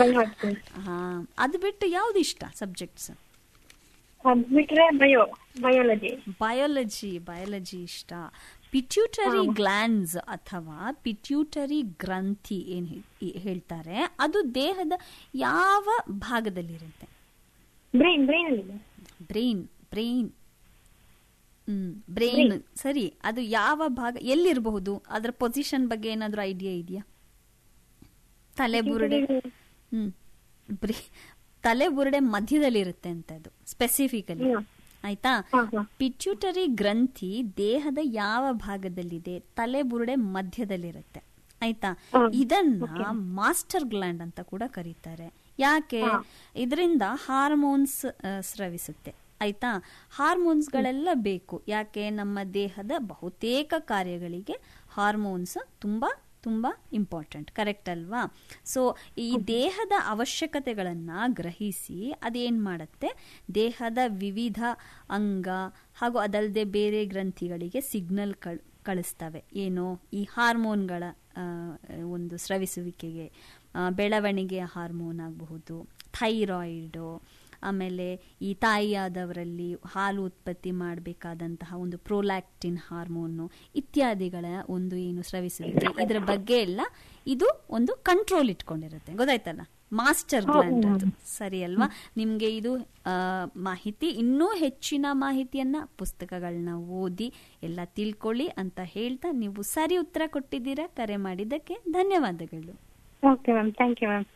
Try ಮಾಡ್ತೀನಿ ಹಾ ಅದು ಬಿಟ್ಟು ಯಾವ್ದು ಇಷ್ಟ ಸಬ್ಜೆಕ್ಟ್ಸ್ ಅದ್ ಬಿಟ್ರೆ ಬಯೋ ಬಯಾಲಜಿ ಬಯಾಲಜಿ ಬಯಾಲಜಿ ಇಷ್ಟ ಪಿಟ್ಯೂಟರಿ ಗ್ಲ್ಯಾಂಡ್ಸ್ ಅಥವಾ ಪಿಟ್ಯೂಟರಿ ಗ್ರಂಥಿ ಏನ್ ಹೇ- ಹೇಳ್ತಾರೆ ಅದು ದೇಹದ ಯಾವ ಭಾಗದಲ್ಲಿರುತ್ತೆ ಬ್ರೈನ್ ಬ್ರೈನ್ ಅಲ್ಲಿ ಬ್ರೈನ್ ಬ್ರೈನ್ ಹ್ಮ್ ಬ್ರೈನ್ ಸರಿ ಅದು ಯಾವ ಭಾಗ ಎಲ್ಲಿರಬಹುದು ಅದರ ಪೊಸಿಷನ್ ಬಗ್ಗೆ ಏನಾದ್ರೂ ಐಡಿಯಾ ಇದೆಯಾ ತಲೆ ಬುರುಡೆ ಹ್ಮ್ ಬ್ರೇ ತಲೆ ಬುರುಡೆ ಮಧ್ಯದಲ್ಲಿರುತ್ತೆ ಅಂತ ಅದು ಸ್ಪೆಸಿಫಿಕಲಿ ಹ್ಮ್. ಆಯ್ತಾ ಹಾ, ಹಾ. ಪಿಟ್ಯೂಟರಿ ಗ್ರಂಥಿ ದೇಹದ ಯಾವ ಭಾಗದಲ್ಲಿದೆ ತಲೆ ಬುರುಡೆ ಮಧ್ಯದಲ್ಲಿರುತ್ತೆ ಆಯ್ತಾ ಹಾ, ಇದನ್ನ ಮಾಸ್ಟರ್ ಗ್ಲ್ಯಾಂಡ್ ಅಂತ ಕೂಡ ಕರೀತಾರೆ ಯಾಕೆ ಹಾ. ಇದರಿಂದ ಹಾರ್ಮೋನ್ಸ್ ಸ್ರವಿಸುತ್ತೆ ಆಯ್ತಾ ಹಾರ್ಮೋನ್ಸ್ಗಳೆಲ್ಲ ಬೇಕು ಯಾಕೆ ನಮ್ಮ ದೇಹದ ಬಹುತೇಕ ಕಾರ್ಯಗಳಿಗೆ ಹಾರ್ಮೋನ್ಸ್ ತುಂಬಾ ತುಂಬಾ ಇಂಪಾರ್ಟೆಂಟ್ ಕರೆಕ್ಟ್ ಅಲ್ವಾ ಸೊ ಈ ದೇಹದ ಅವಶ್ಯಕತೆಗಳನ್ನ ಗ್ರಹಿಸಿ ಅದೇನ್ ಮಾಡುತ್ತೆ ದೇಹದ ವಿವಿಧ ಅಂಗ ಹಾಗೂ ಅದಲ್ಲದೆ ಬೇರೆ ಗ್ರಂಥಿಗಳಿಗೆ ಸಿಗ್ನಲ್ ಕಳ್ ಕಳಿಸ್ತವೆ ಏನು ಈ ಹಾರ್ಮೋನ್ಗಳ ಆ, ಒಂದು ಸ್ರವಿಸುವಿಕೆಗೆ ಆ, ಬೆಳವಣಿಗೆಯ ಹಾರ್ಮೋನ್ ಆಗಬಹುದು ಥೈರಾಯ್ಡು ಆಮೇಲೆ ಈ ತಾಯಿಯಾದವರಲ್ಲಿ ಹಾಲು ಉತ್ಪತ್ತಿ ಮಾಡಬೇಕಾದಂತಹ ಒಂದು ಪ್ರೋಲ್ಯಾಕ್ಟಿನ್ ಹಾರ್ಮೋನು ಇತ್ಯಾದಿಗಳ ಒಂದು ಏನು ಸ್ರವಿಸುವಿಕೆ ಇದರ ಬಗ್ಗೆ ಎಲ್ಲ ಇದು ಒಂದು ಕಂಟ್ರೋಲ್ ಇಟ್ಕೊಂಡಿರುತ್ತೆ ಗೊತ್ತಾಯ್ತಲ್ಲ ಮಾಸ್ಟರ್ ಗ್ಲ್ಯಾಂಡ್ ಅದು ಸರಿ ಅಲ್ವಾ ನಿಮ್ಗೆ ಇದು ಆ, ಮಾಹಿತಿ ಇನ್ನೂ ಹೆಚ್ಚಿನ ಮಾಹಿತಿಯನ್ನ ಪುಸ್ತಕಗಳನ್ನ ಓದಿ ಎಲ್ಲ ತಿಳ್ಕೊಳ್ಳಿ ಅಂತ ಹೇಳ್ತಾ ನೀವು ಸರಿ ಉತ್ತರ ಕೊಟ್ಟಿದ್ದೀರಾ ಕರೆ ಮಾಡಿದ್ದಕ್ಕೆ ಧನ್ಯವಾದಗಳು okay ma'am thank you ma'am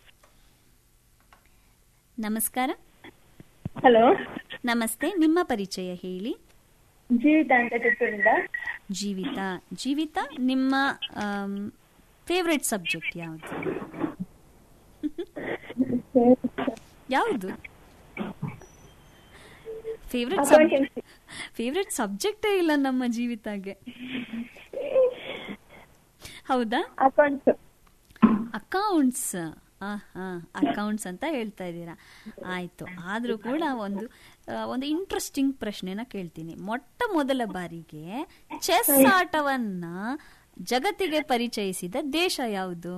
ನಮಸ್ಕಾರ ಹಲೋ ನಮಸ್ತೆ ನಿಮ್ಮ ಪರಿಚಯ ಹೇಳಿ ಜೀವಿತ ಅಂತ ಚಿತ್ತೂರಿಂದ ಜೀವಿತ ಜೀವಿತ ನಿಮ್ಮ ಫೇವ್ರೆಟ್ ಸಬ್ಜೆಕ್ಟ್ ಯಾವುದು ಯಾವುದು ಫೇವ್ರೆಟ್ Accountancy. ಫೇವ್ರೆಟ್ ಸಬ್ಜೆಕ್ಟೇ ಇಲ್ಲ ನಮ್ಮ ಜೀವಿತಾಗೆ ಹೌದಾ ಅಕೌಂಟ್ಸ್ ಅಕೌಂಟ್ಸ್ ಅಕೌಂಟ್ಸ್ ಅಂತ ಹೇಳ್ತಾ ಇದ್ದೀರಾ ಆಯ್ತು ಆದ್ರೂ ಕೂಡ ಒಂದು ಆ, ಒಂದು ಇಂಟ್ರೆಸ್ಟಿಂಗ್ ಪ್ರಶ್ನೆನ ಕೇಳ್ತೀನಿ ಮೊಟ್ಟ ಮೊದಲ ಬಾರಿಗೆ ಚೆಸ್ ಆಟವನ್ನ ಜಗತ್ತಿಗೆ ಪರಿಚಯಿಸಿದ ದೇಶ ಯಾವುದು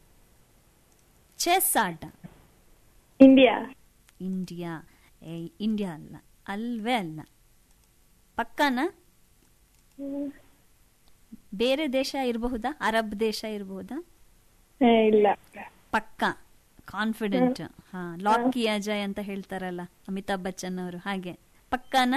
ಚೆಸ್ ಆಟ ಇಂಡಿಯಾ ಇಂಡಿಯಾ ಏ ಇಂಡಿಯಾ ಅಲ್ಲ ಅಲ್ವೇ ಅಲ್ಲ ಪಕ್ಕನ ಬೇರೆ ದೇಶ ಇರಬಹುದಾ ಅರಬ್ ದೇಶ ಇರಬಹುದಾ ಇಲ್ಲ ಪಕ್ಕ ಕಾನ್ಫಿಡೆಂಟ್ ಹಾ ಲಾಕ್ ಕಿಯಾ ಜಯ್ ಅಂತ ಹೇಳ್ತಾರಲ್ಲ ಅಮಿತಾಬ್ ಬಚ್ಚನ್ ಅವರು ಹಾಗೆ ಪಕ್ಕನ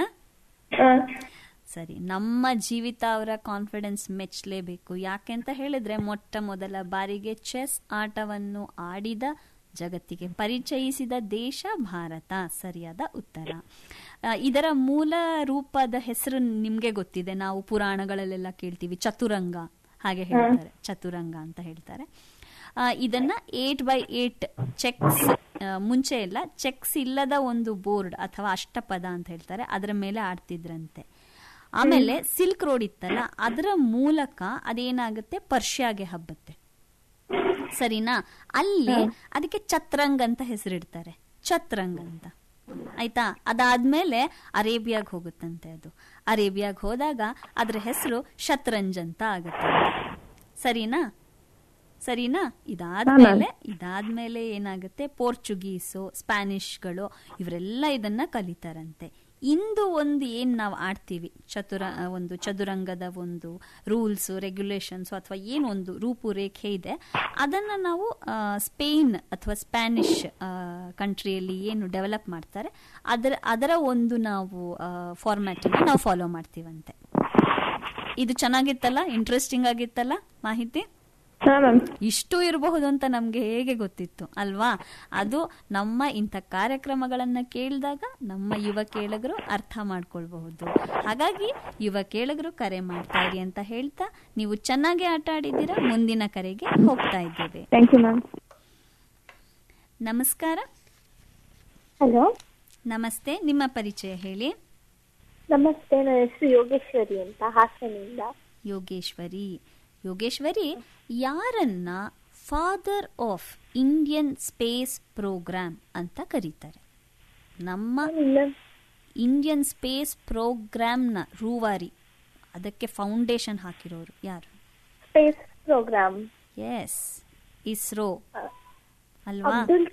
ಸರಿ ನಮ್ಮ ಜೀವಿತ ಅವರ ಕಾನ್ಫಿಡೆನ್ಸ್ ಮೆಚ್ಚಲೇಬೇಕು ಯಾಕೆ ಅಂತ ಹೇಳಿದ್ರೆ ಮೊಟ್ಟ ಮೊದಲ ಬಾರಿಗೆ ಚೆಸ್ ಆಟವನ್ನು ಆಡಿದ ಜಗತ್ತಿಗೆ ಪರಿಚಯಿಸಿದ ದೇಶ ಭಾರತ ಸರಿಯಾದ ಉತ್ತರ ಆ, ಇದರ ಮೂಲ ರೂಪದ ಹೆಸರು ನಿಮ್ಗೆ ಗೊತ್ತಿದೆ ನಾವು ಪುರಾಣಗಳಲ್ಲೆಲ್ಲ ಕೇಳ್ತೀವಿ ಚತುರಂಗ ಹಾಗೆ ಹೇಳ್ತಾರೆ ಚತುರಂಗ ಅಂತ ಹೇಳ್ತಾರೆ ಆ, ಇದನ್ನ ಏಟ್ ಬೈ ಏಟ್ ಚೆಕ್ಸ್ ಮುಂಚೆ ಎಲ್ಲ ಚೆಕ್ಸ್ ಇಲ್ಲದ ಒಂದು ಬೋರ್ಡ್ ಅಥವಾ ಅಷ್ಟಪದ ಅಂತ ಹೇಳ್ತಾರೆ ಅದರ ಮೇಲೆ ಆಡ್ತಿದ್ರಂತೆ ಆಮೇಲೆ ಸಿಲ್ಕ್ ರೋಡ್ ಇತ್ತಲ್ಲ ಅದರ ಮೂಲಕ ಅದೇನಾಗುತ್ತೆ ಪರ್ಷ್ಯಾಗೆ ಹಬ್ಬತ್ತೆ ಸರಿನಾ ಅಲ್ಲಿ ಅದಕ್ಕೆ ಚತ್ರಂಗ್ ಅಂತ ಹೆಸರಿಡ್ತಾರೆ ಚತ್ರಂಗ್ ಅಂತ ಆಯ್ತಾ ಅದಾದ್ಮೇಲೆ ಅರೇಬಿಯಾಗ್ ಹೋಗುತ್ತಂತೆ ಅದು ಅರೇಬಿಯಾಗ್ ಹೋದಾಗ ಅದ್ರ ಹೆಸರು ಶತ್ರಂಜ್ ಅಂತ ಆಗುತ್ತೆ ಸರಿನಾ ಸರಿನಾ ಇದಾದ್ಮೇಲೆ ಇದಾದ್ಮೇಲೆ ಏನಾಗುತ್ತೆ ಪೋರ್ಚುಗೀಸು ಸ್ಪ್ಯಾನಿಷ್ಗಳು ಇವರೆಲ್ಲ ಇದನ್ನ ಕಲಿತಾರಂತೆ ಇಂದು ಒಂದು ಏನ್ ನಾವು ಆಡ್ತೀವಿ ಚತುರ ಒಂದು ಚದುರಂಗದ ಒಂದು ರೂಲ್ಸ್ ರೆಗ್ಯುಲೇಷನ್ಸ್ ಅಥವಾ ಏನೊಂದು ರೂಪುರೇಖೆ ಇದೆ ಅದನ್ನ ನಾವು ಆ, ಸ್ಪೇನ್ ಅಥವಾ ಸ್ಪ್ಯಾನಿಷ್ ಕಂಟ್ರಿಯಲ್ಲಿ ಏನು ಡೆವಲಪ್ ಮಾಡ್ತಾರೆ ಅದರ ಅದರ ಒಂದು ನಾವು ಫಾರ್ಮ್ಯಾಟ್ ನಾವು ಫಾಲೋ ಮಾಡ್ತೀವಂತೆ ಇದು ಚೆನ್ನಾಗಿತ್ತಲ್ಲ ಇಂಟ್ರೆಸ್ಟಿಂಗ್ ಆಗಿತ್ತಲ್ಲ ಮಾಹಿತಿ ಹಾ ಮ್ಯಾಮ್ ಇಷ್ಟು ಇರಬಹುದು ಅಂತ ನಮ್ಗೆ ಹೇಗೆ ಗೊತ್ತಿತ್ತು ಅಲ್ವಾ ಅದು ನಮ್ಮ ಇಂಥ ಕಾರ್ಯಕ್ರಮಗಳನ್ನ ಕೇಳಿದಾಗ ನಮ್ಮ ಯುವ ಕೇಳಗರು ಅರ್ಥ ಮಾಡ್ಕೊಳ್ಬಹುದು ಹಾಗಾಗಿ ಯುವ ಕೇಳಗರು ಕರೆ ಮಾಡ್ತಾ ಇರಿ ಅಂತ ಹೇಳ್ತಾ ನೀವು ಚೆನ್ನಾಗಿ ಆಟ ಆಡಿದ್ದೀರಾ ಮುಂದಿನ ಕರೆಗೆ ಹೋಗ್ತಾ ಇದ್ದೇವೆ ಥ್ಯಾಂಕ್ ಯು ಮ್ಯಾಮ್ ನಮಸ್ಕಾರ ಹಲೋ ನಮಸ್ತೆ ನಿಮ್ಮ ಪರಿಚಯ ಹೇಳಿ ನಮಸ್ತೆ ನನ್ನ ಹೆಸರು ಯೋಗೇಶ್ವರಿ ಅಂತ ಹಾಸನಿಂದ ಯೋಗೇಶ್ವರಿ ಯೋಗೇಶ್ವರಿ ಯಾರನ್ನ father of Indian space programme ಅಂತ ಕರೀತಾರೆ ನಮ್ಮ ಇಂಡಿಯನ್ ಸ್ಪೇಸ್ ಪ್ರೋಗ್ರಾಮ್ನ ರೂವಾರಿ ಅದಕ್ಕೆ ಫೌಂಡೇಶನ್ ಹಾಕಿರೋರು ಯಾರು ಸ್ಪೇಸ್ ಪ್ರೋಗ್ರಾಮ್ ಎಸ್ ಇಸ್ರೋ ಅಲ್ವಾ ಅಬ್ದುಲ್